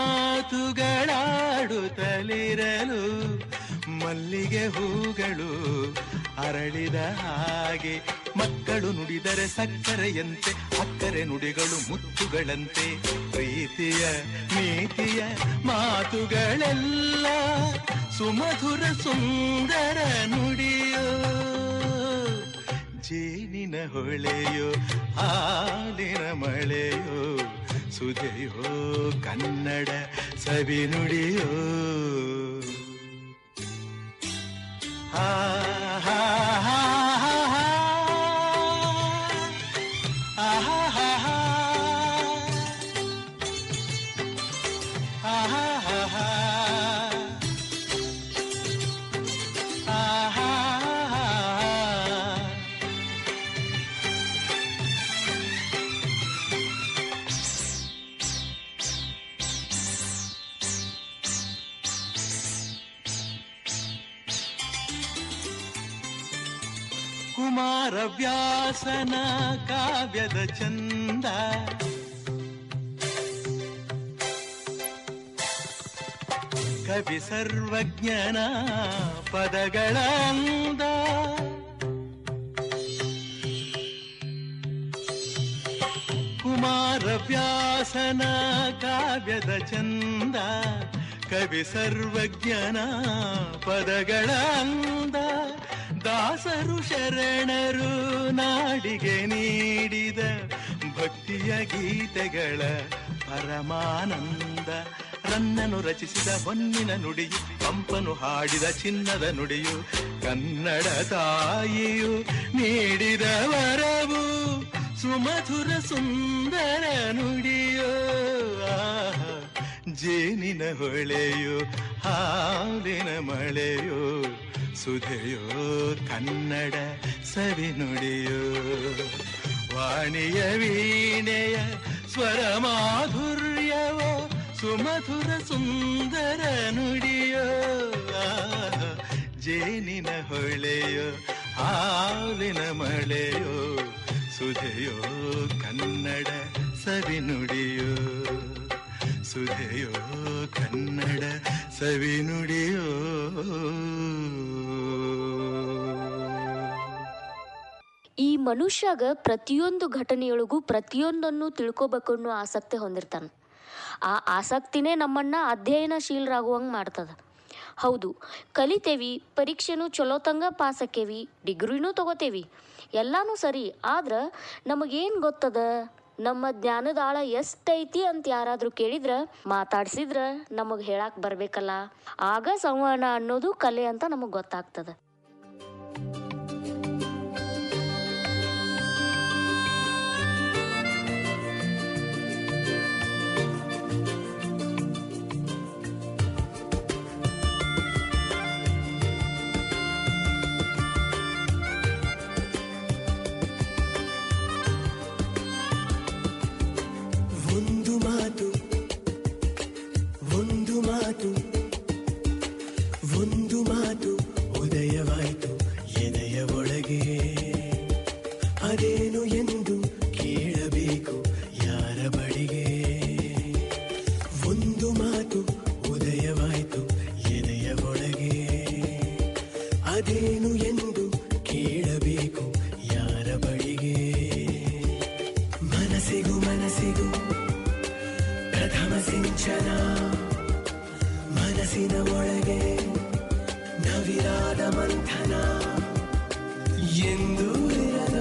ಮಾತುಗಳಾಡುತ್ತಲಿರಲು ಮಲ್ಲಿಗೆ ಹೂಗಳು ಅರಳಿದ ಹಾಗೆ ಮಕ್ಕಳು ನುಡಿದರೆ ಸಕ್ಕರೆಯಂತೆ ಅಕ್ಕರೆ ನುಡಿಗಳು ಮುತ್ತುಗಳಂತೆ ಪ್ರೀತಿಯ ನೀತಿಯ ಮಾತುಗಳೆಲ್ಲ ಸುಮಧುರ ಸುಂದರ ನುಡಿಯೋ ಜೇನಿನ ಹೊಳೆಯೋ ಹಾಲಿನ ಮಳೆಯೋ ಸುಧೆಯೋ ಕನ್ನಡ ಸವಿ ನುಡಿಯೋ ಆ ಕುಮಾರ ವ್ಯಾಸನ ಕಾವ್ಯದ ಚಂದ ಕವಿ ಸರ್ವಜ್ಞನ ಪದಗಳ ಅಂದ ಕುಮಾರ ವ್ಯಾಸನ ಕಾವ್ಯದ ಚಂದ ಕವಿ ಸರ್ವಜ್ಞನ ಪದಗಳ ಅಂದ ದಾಸರು ಶರಣರು ನಾಡಿಗೆ ನೀಡಿದ ಭಕ್ತಿಯ ಗೀತೆಗಳ ಪರಮಾನಂದ ರನ್ನನು ರಚಿಸಿದ ಹೊನ್ನಿನ ನುಡಿಯು ಪಂಪನು ಹಾಡಿದ ಚಿನ್ನದ ನುಡಿಯು ಕನ್ನಡ ತಾಯಿಯು ನೀಡಿದ ವರವು ಸುಮಧುರ ಸುಂದರ ನುಡಿಯೋ ಆಹಾ. ಜೇನಿನ ಹೊಳೆಯೋ ಹಾಲಿನ ಮಳೆಯೋ ಸುಧೆಯೋ ಕನ್ನಡ ಸವಿ ನುಡಿಯೋ ವಾಣಿಯ ವೀಣೆಯ ಸ್ವರ ಮಾಧುರ್ಯವೋ ಸುಮಧುರ ಸುಂದರ ನುಡಿಯೋ ಆಹಾ. ಜೇನಿನ ಹೊಳೆಯೋ ಹಾಲಿನ ಮಳೆಯೋ ಸುಧೆಯೋ ಕನ್ನಡ ಸವಿ ನುಡಿಯೋ ಸುಧೆಯೋ ಕನ್ನಡ ಸವಿ ನುಡಿಯೋ ಈ ಮನುಷ್ಯಗ ಪ್ರತಿಯೊಂದು ಘಟನೆಯೊಳಗೂ ಪ್ರತಿಯೊಂದನ್ನು ತಿಳ್ಕೊಬೇಕು ಅನ್ನೋ ಆಸಕ್ತಿ ಹೊಂದಿರ್ತಾನೆ ಆ ಆಸಕ್ತಿನೇ ನಮ್ಮನ್ನ ಅಧ್ಯಯನಶೀಲರಾಗುವಂಗೆ ಮಾಡ್ತದ ಹೌದು ಕಲಿತೇವಿ ಪರೀಕ್ಷೆನೂ ಚಲೋತಂಗ ಪಾಸ್ ಆಕೇವಿ ಡಿಗ್ರಿನೂ ತಗೋತೇವಿ ಎಲ್ಲಾನು ಸರಿ ಆದ್ರೆ ನಮಗೇನು ಗೊತ್ತದ ನಮ್ಮ ಜ್ಞಾನದ ಆಳ ಎಷ್ಟೈತಿ ಅಂತ ಯಾರಾದರೂ ಕೇಳಿದ್ರ ಮಾತಾಡ್ಸಿದ್ರ ನಮಗೆ ಹೇಳಕ್ ಬರ್ಬೇಕಲ್ಲ ಆಗ ಸಂವಹನ ಅನ್ನೋದು ಕಲೆ ಅಂತ ನಮಗೆ ಗೊತ್ತಾಗ್ತದ ಒಂದು ಮಾತು ಒಂದು ಮಾತು ಒಂದು ಮಾತು ಉದಯವಾಯಿತು ಎದೆಯ ಒಳಗೆ ಅದೇನು ಎಂದು ಕೇಳಬೇಕು ಯಾರ ಬಳಿಗೆ ಒಂದು ಮಾತು ಉದಯವಾಯಿತು ಎದೆಯ ಒಳಗೆ ಅದೇನು ಎಂದು ಕೇಳಬೇಕು ಯಾರ ಬಳಿಗೆ ಮನಸ್ಸಿಗೂ ಮನಸ್ಸಿಗೂ ಪ್ರಥಮ ಸಿಂಚನ ಮನಸ್ಸಿನ ಒಳಗೆ ನವಿರಾದ ಮಂಥನ ಎಂದು ಇರದ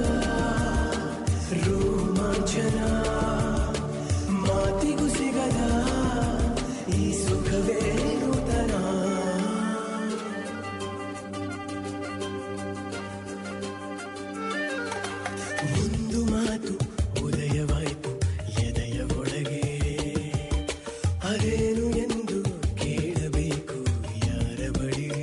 ರೋಮಾಂಚನ ಮಾತಿಗೂ ಸಿಗದ ಈ ಸುಖವೇ ನೂತನ ಒಂದು ಮಾತು ಉದಯವಾಯಿತು ಎದೆಯ ಒಳಗೆ ಅದೇನು ಎಂದು ಕೇಳಬೇಕು ಯಾರ ಬಳಿಗೆ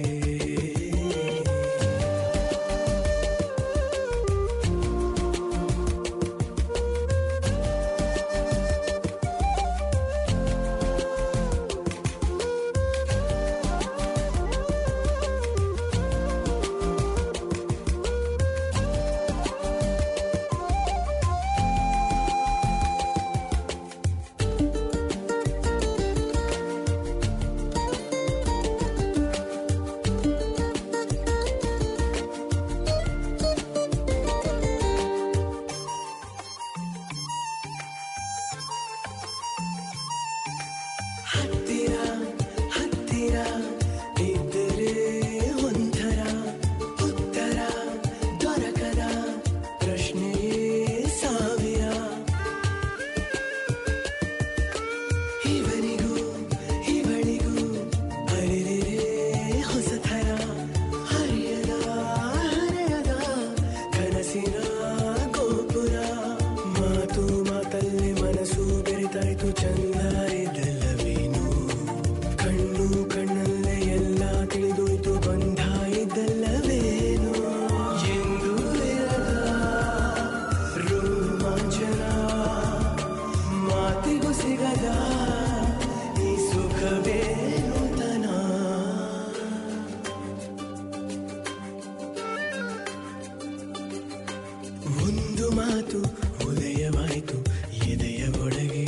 ಮಾತು ಉದಯವಾಯಿತು ಎದೆಯ ಒಳಗೆ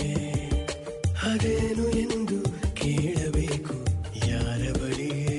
ಅದೇನು ಎಂದು ಕೇಳಬೇಕು ಯಾರ ಬಳಿಗೆ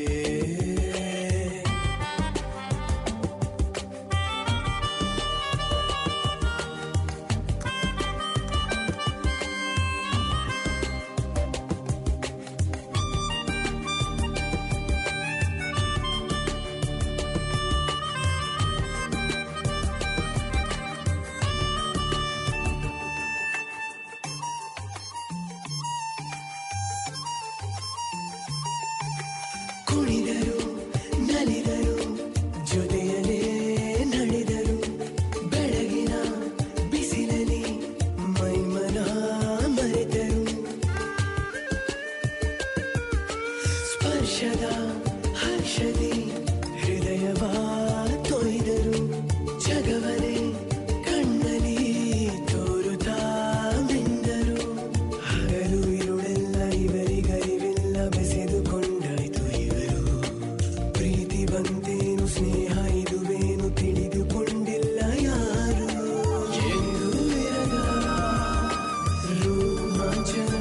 ಕುಣಿದರು ನಲಿದರು ಜೊತೆಯಲೇ ನಡೆದರು ಬೆಳಗಿನ ಬಿಸಿಲಲಿ ಮೈಮನ ಮರೆತರು ಸ್ಪರ್ಶದ ಹರ್ಷದಿ ಹೃದಯವ ತೊಯ್ದರು ಜಗವನೇ ಕಣ್ಣಲಿ ತೋರುತ್ತಾ ಮಿಂದರು ಹಗಲು ಇರುಳೆಲ್ಲ ಇವರಿಗರಿವಿಲ್ಲ ಬೆಸೆದುಕೊಂಡಾಯ್ತು ಇವರು ಪ್ರೀತಿ ಬಂತೇನು ಸ್ನೇಹ ಇದುವೇನು ತಿಳಿದುಕೊಂಡಿಲ್ಲ ಯಾರು ಎಂದು ಇರದ ರೋಮಾಂಚನ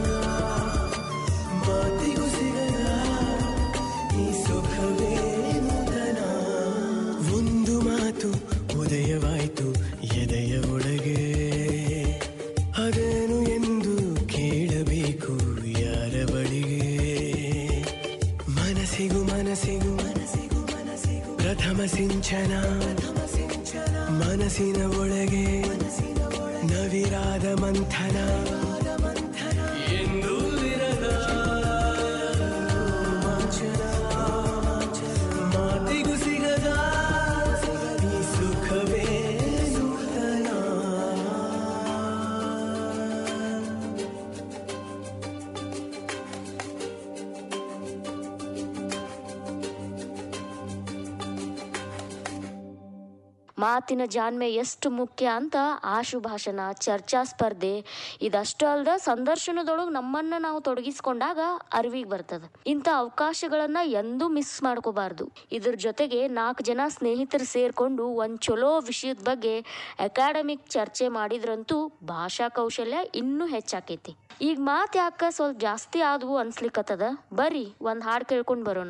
ಮಾತಿಗೂ ಸಿಗದ ಈ ಸುಖವೇ ನೂತನ ಒಂದು ಮಾತು ಉದಯವಾಯಿತು ಎದೆಯ ಒಳಗೆ ಅದೇನು ಎಂದು ಕೇಳಬೇಕು ಯಾರ ಬಳಿಗೆ ಮನಸ್ಸಿಗೂ ಮನಸ್ಸಿಗೂ ಮನಸ್ಸಿಗೂ ಮನಸ್ಸಿಗೂ ಪ್ರಥಮ ಸಿಂಚನ ಮನಸ್ಸಿನ ಒಳಗೆ ನವಿರಾದ ಮಂಥನ ಎಂದು ಇರದ ರೋಮಾಂಚನ ಮಾತಿಗೂ ಸಿಗದ ಈ ಸುಖವೇ ನೂತನ ಮಾತಿನ ಜಾಣ್ಮೆ ಎಷ್ಟು ಮುಖ್ಯ ಅಂತ ಆಶು ಭಾಷಣ ಚರ್ಚಾ ಸ್ಪರ್ಧೆ ಇದಷ್ಟು ಅಲ್ದ ಸಂದರ್ಶನದೊಳಗೆ ನಮ್ಮನ್ನ ನಾವು ತೊಡಗಿಸ್ಕೊಂಡಾಗ ಅರಿವಿಗೆ ಬರ್ತದ ಇಂಥ ಅವಕಾಶಗಳನ್ನ ಎಂದೂ ಮಿಸ್ ಮಾಡ್ಕೋಬಾರ್ದು ಇದ್ರ ಜೊತೆಗೆ ನಾಲ್ಕು ಜನ ಸ್ನೇಹಿತರು ಸೇರ್ಕೊಂಡು ಒಂದ್ ಚಲೋ ವಿಷಯದ ಬಗ್ಗೆ ಅಕಾಡೆಮಿಕ್ ಚರ್ಚೆ ಮಾಡಿದ್ರಂತೂ ಭಾಷಾ ಕೌಶಲ್ಯ ಇನ್ನೂ ಹೆಚ್ಚಾಕೈತಿ ಈಗ ಮಾತು ಯಾಕ ಸ್ವಲ್ಪ ಜಾಸ್ತಿ ಆದ್ವು ಅನ್ಸ್ಲಿಕ್ಕತ್ತದ ಬರ್ರಿ ಒಂದ್ ಹಾಡ್ ಕೇಳ್ಕೊಂಡ್ ಬರೋಣ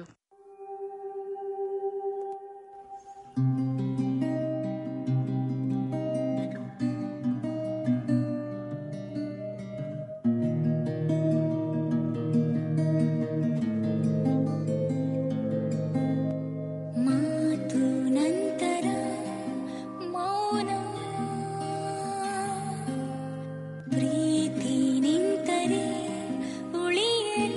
ಮಾತು ನಂತರ ಮೌನ ಪ್ರೀತಿ ನಿಂತರೆ ಉಳಿಯಲ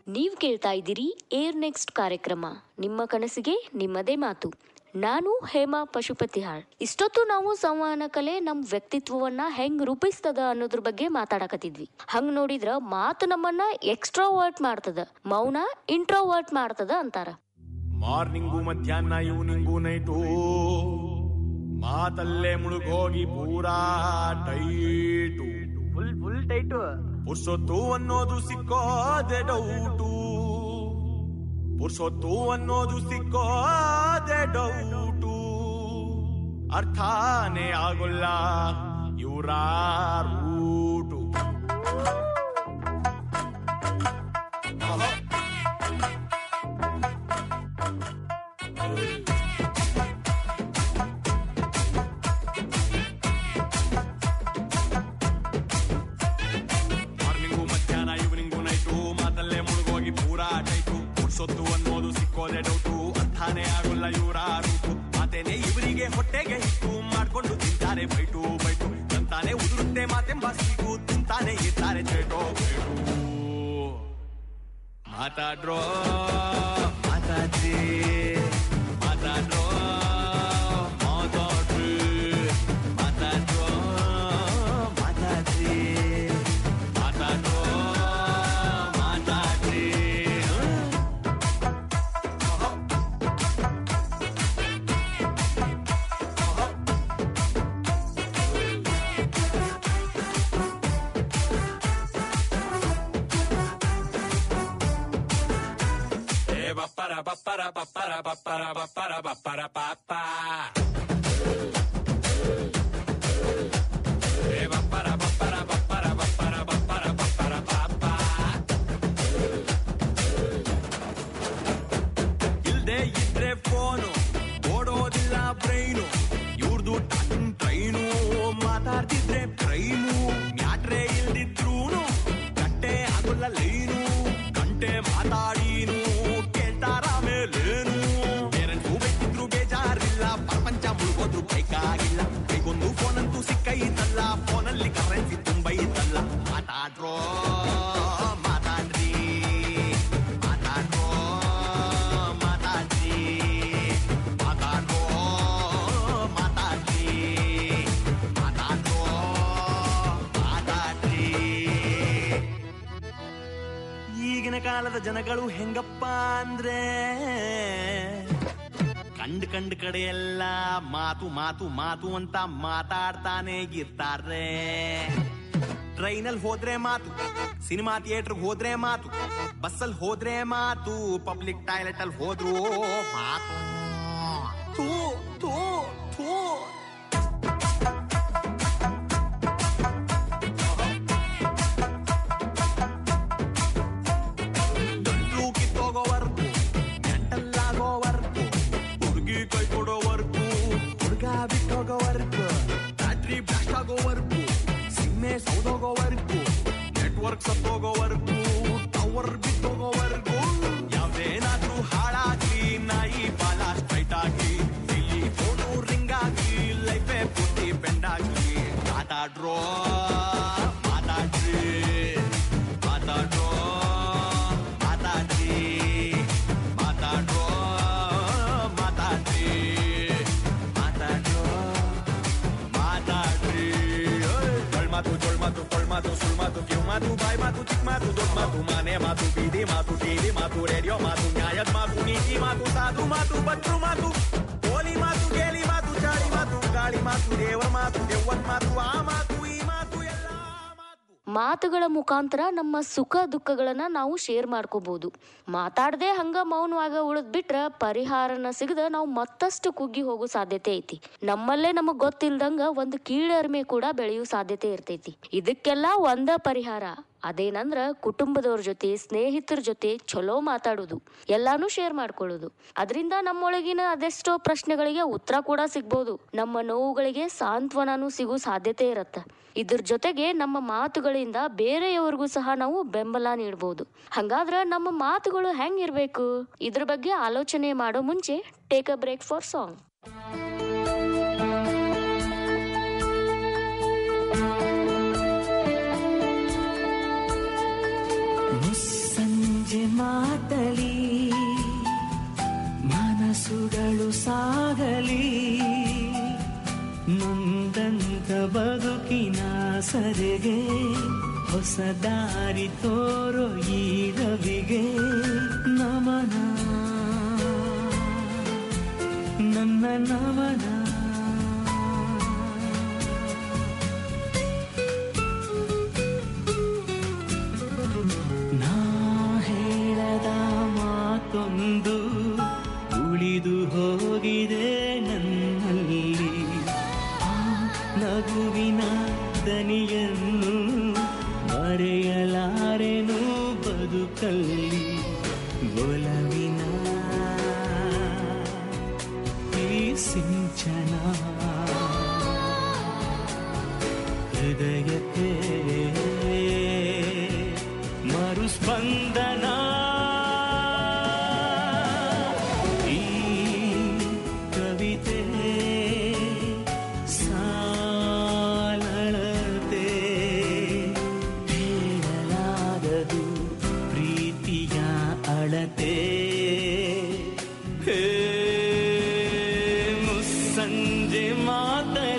ನೀವ್ ಕೇಳ್ತಾ ಇದ್ದೀರಿ ಏರ್ ನೆಕ್ಸ್ಟ್ ಕಾರ್ಯಕ್ರಮ ನಿಮ್ಮ ಕನಸಿಗೆ ನಿಮ್ಮದೇ ಮಾತು ನಾನು ಹೇಮಾ ಪಶುಪತಿಹಾಳ್ ಇಷ್ಟೊತ್ತು ನಾವು ಸಂವಹನ ಕಲೆ ನಮ್ ವ್ಯಕ್ತಿತ್ವವನ್ನ ಹೆಂಗ್ ರೂಪಿಸ್ತದ ಅನ್ನೋದ್ರ ಬಗ್ಗೆ ಮಾತಾಡಕತ್ತಿದ್ವಿ ಹಂಗ್ ನೋಡಿದ್ರ ಮಾತು ನಮ್ಮನ್ನ ಎಕ್ಸ್ಟ್ರೋವರ್ಟ್ ಮಾಡ್ತದ ಮೌನ ಇಂಟ್ರೋವರ್ಟ್ ಮಾಡ್ತದ ಅಂತಾರ ಮಾರ್ನಿಂಗು ಮಧ್ಯಾಹ್ನ ಈವ್ನಿಂಗು ನೈಟು ಮಾತಲ್ಲೇ ಮುಳುಗೋಗಿ ಪೂರಾ ಟೈಟು ಫುಲ್ ಫುಲ್ ಟೈಟು ಪುರ್ಸೊತ್ತು ಅನ್ನೋದು ಸಿಕ್ಕೋದೆ ಡೌಟು ಪುರ್ಸೊತ್ತು ಅನ್ನೋದು ಸಿಕ್ಕೋದೆ ಡೌಟು ಅರ್ಥಾನೇ ಆಗೋಲ್ಲ ಇವರ ರೂಟು ಮಾರ್ನಿಂಗು ಮಧ್ಯಾಹ್ನ ಈವ್ನಿಂಗು ನೈಟು ಮಾತಲ್ಲೇ ಮುಳುಗೋಗಿ ಪೂರಾ ಟೈಟು ಪುರ್ಸೊತ್ತು ಅನ್ನೋದು ಸಿಕ್ಕೋದೆ ಡೌಟು ಅರ್ಥಾನೇ ಆಗೋಲ್ಲ ಇವರ ರೂಟು ಮಾತೇನೆ ಇವರಿಗೆ ಹೊಟ್ಟೆಗೆ ಹಿಟ್ಟು ಮಾಡ್ಕೊಂಡು ತಿಂತಾರೆ ಬೈಟು ಬೈಟು ತಂತಾನೆ ಉದುರುತ್ತೆ ಮಾತೆಂಬ ಸಿಗು ತಿಂತಾನೆ ಇರ್ತಾರೆ ಚೇಟೋ ಬೇಟು ಮಾತಾಡ್ರೋ ಮಾತಾಡ್ರಿ ಮಾತಾಡ್ರೋ ಮಾತಾಡ್ರಿ ಮಾತಾಡ್ರೋ ಮಾತಾಡ್ರಿ ಮಾತಾಡ್ರೋ ಮಾತಾಡ್ರಿ Eh, bappara, bappara, bappara, bappara, bappara, bappara, pappa. Eh, bappara, bappara, bappara, bappara, bappara, bappara, pappa. ಇಲ್ದೆ ಇದ್ರೆ ಫೋನು ಓಡೋದಿಲ್ಲ ಬ್ರೈನು ಇವ್ರದು ಟಾಕಿಂಗ್ ಟ್ರೈನು ಮಾತಾಡ್ತಿದ್ರೆ ಪ್ರೈಮು ಮ್ಯಾಟ್ರೆ ಇಲ್ದಿದ್ರೂನು ಕಟ್ಟೆ ಆಗೋಲ್ಲ ಲೈನು ಗಂಟೆ ಮಾತಾಡೀನು ಕೇಳ್ತಾರ ಮೇಲೇನು ಪೇರೆಂಟ್ಸು ಬೇಕಿದ್ರು ಬೇಜಾರಿಲ್ಲ ಪ್ರಪಂಚ ಮುಳುಗೋದ್ರು ಬೇಕಾಗಿಲ್ಲ ಕೈಗೊಂದು ಫೋನ್ ಅಂತೂ ಸಿಕ್ಕೈತಲ್ಲ ಫೋನಲ್ಲಿ ಕರೆನ್ಸಿ ತುಂಬೈತಲ್ಲ ಮಾತಾಡ್ರೋ ಮಾತಾಡ್ರಿ ಮಾತಾಡ್ರೋ ಮಾತಾಡ್ರಿ ಮಾತಾಡ್ರೋ ಮಾತಾಡ್ರಿ ಮಾತಾಡ್ರೋ ಮಾತಾಡ್ರಿ ಈಗಿನ ಕಾಲದ ಜನಗಳು ಹೆಂಗಪ್ಪ ಅಂದ್ರೆ ಕಂಡ್ ಕಂಡ್ ಕಡೆ ಎಲ್ಲ ಮಾತು ಮಾತು ಮಾತು ಅಂತ ಮಾತಾಡ್ತಾನೆ ಇರ್ತಾರೆ ಟ್ರೈನಲ್ಲಿ ಹೋದ್ರೆ ಮಾತು ಸಿನಿಮಾ ಥಿಯೇಟರ್ ಹೋದ್ರೆ ಮಾತು ಬಸ್ಸಲ್ಲಿ ಹೋದ್ರೆ ಮಾತು ಪಬ್ಲಿಕ್ ಟಾಯ್ಲೆಟ್ ಅಲ್ಲಿ ಹೋದ್ರು ಮಾತು ಥೂ ಥೂ ಥೂ ಗಂಟ್ಲು ಕಿತ್ತೋಗೋವರ್ಗು ಗಂಟಲ್ಲಾಗೋವರ್ಗು ಹುಡುಗಿ ಕೈ ಕೊಡೋವರ್ಗು ಹುಡುಗ ಬಿಟ್ಟೋಗೋವರ್ಗು ಬ್ಯಾಟ್ರಿ ಬ್ಲಾಸ್ಟ್ ಆಗೋವರ್ಗು ಸಿಮ್ಮೆ ಸೌದೋಗೋವರ್ಗು ನೆಟ್ವರ್ಕ್ ಸತ್ತೋಗೋವರ್ಗು ಟವರ್ ಬಿಟ್ಟೋಗೋವರ್ಗು ಯಾವ್ದೇನಾದ್ರೂ ಹಾಳಾಗ್ಲಿ ನಾಯಿ ಬಾಲ ಸ್ಟ್ರೈಟ್ ಆಗಿ ಇಲ್ಲಿ ಫೋನು ರಿಂಗ್ ಆಗಿ ಲೈಫೇ ಪೂರ್ತಿ ಬೆಂಡ್ ಆಗ್ಲಿ ಮಾತಾಡ್ರೋ ಮಾತಾಡ್ರಿ ಮಾತಾಡ್ರೋ ಮಾತಾಡ್ರಿ ಮಾತಾಡ್ರೋ ಮಾತಾಡ್ರಿ ಮಾತಾಡ್ರೋ ಮಾತಾಡ್ರಿ ಜೊಳ್ ಮಾತು ಜೊಳ್ ಮಾತು ಕೊಳ್ ಮಾತು ಸುಳ್ ಮಾತು ಕಿವ್ ಮಾತು ಬಾಯ್ ಮಾತು ಚಿಕ್ಕ ಮಾತು ದೊಡ್ಡ ಮಾತು ಮನೆ ಮಾತು ಬೀದಿ ಮಾತು ಟಿವಿ ಮಾತು ರೇಡಿಯೋ ಮಾತು ನ್ಯಾಯದ ಮಾತು ನೀತಿ ಮಾತು ಸಾಧು ಮಾತು ಬಟ್ರು ಮಾತು ಕೋಲಿ ಮಾತು ಗೇಲಿ ಮಾತು ಚಾಳಿ ಮಾತು ಗಾಳಿ ಮಾತು ದೇವರ ಮಾತು ದೆವ್ವನ್ ಮಾತು ಆ ಮಾತು ಈ ಮಾತು ಎಲ್ಲ ಮಾತುಗಳ ಮುಖಾಂತರ ನಮ್ಮ ಸುಖ ದುಃಖಗಳನ್ನ ನಾವು ಶೇರ್ ಮಾಡ್ಕೋಬಹುದು ಮಾತಾಡದೆ ಹಂಗ ಮೌನವಾಗ ಉಳಿದ್ ಬಿಟ್ರ ಪರಿಹಾರನ ಸಿಗದ ನಾವು ಮತ್ತಷ್ಟು ಕುಗ್ಗಿ ಹೋಗೋ ಸಾಧ್ಯತೆ ಐತಿ ನಮ್ಮಲ್ಲೇ ನಮಗ್ ಗೊತ್ತಿಲ್ದಂಗ ಒಂದು ಕೀಳರಿಮೆ ಕೂಡ ಬೆಳೆಯೋ ಸಾಧ್ಯತೆ ಇರ್ತೈತಿ ಇದಕ್ಕೆಲ್ಲ ಒಂದ ಪರಿಹಾರ ಅದೇನಂದ್ರ ಕುಟುಂಬದವ್ರ ಜೊತೆ ಸ್ನೇಹಿತರ ಜೊತೆ ಚಲೋ ಮಾತಾಡೋದು ಎಲ್ಲಾನು ಶೇರ್ ಮಾಡ್ಕೊಳ್ಳೋದು ಅದರಿಂದ ನಮ್ಮೊಳಗಿನ ಅದೆಷ್ಟೋ ಪ್ರಶ್ನೆಗಳಿಗೆ ಉತ್ತರ ಕೂಡ ಸಿಗ್ಬೋದು ನಮ್ಮ ನೋವುಗಳಿಗೆ ಸಾಂತ್ವನನೂ ಸಿಗೋ ಸಾಧ್ಯತೆ ಇರತ್ತ ಇದ್ರ ಜೊತೆಗೆ ನಮ್ಮ ಮಾತುಗಳಿಂದ ಬೇರೆಯವರಿಗೂ ಸಹ ನಾವು ಬೆಂಬಲ ನೀಡಬಹುದು ಹಂಗಾದ್ರ ನಮ್ಮ ಮಾತುಗಳು ಹೆಂಗಿರ್ಬೇಕು ಇದ್ರ ಬಗ್ಗೆ ಆಲೋಚನೆ ಮಾಡೋ ಮುಂಚೆ take a break for song ಮುಸ್ಸಂಜೆ ಮಾತಲಿ ಮನಸ್ಸುಗಳು ಸಾಗಲಿ ನೊಂದಂತ ಬದುಕಿನ ಸರಿಗೆ ಹೊಸ ದಾರಿ ತೋರೋ ಈ ರವಿಗೆ ನಮನ ನನ್ನ ನಮನ ನಾ ಹೇಳದ ಮಾತೊಂದು ಉಳಿದು ಹೋಗಿದೆ ನನ್ನಲ್ಲಿ ಆ ನಗುವಿನ ದನಿಯನ್ನು ಮರೆಯಲಾರೆನು ಬದುಕಲ್ಲಿ ಒಲವಿನ ಈ ಸಿಂಚನ ಹೃದಯಕ್ಕೆ ಮರುಸ್ಪಂದನ ಈ ಕವಿತೆ ಸಾಲಳತೆ ಹೇಳಲಾಗದು ಪ್ರೀತಿಯ ಅಳತೆ ಹೇ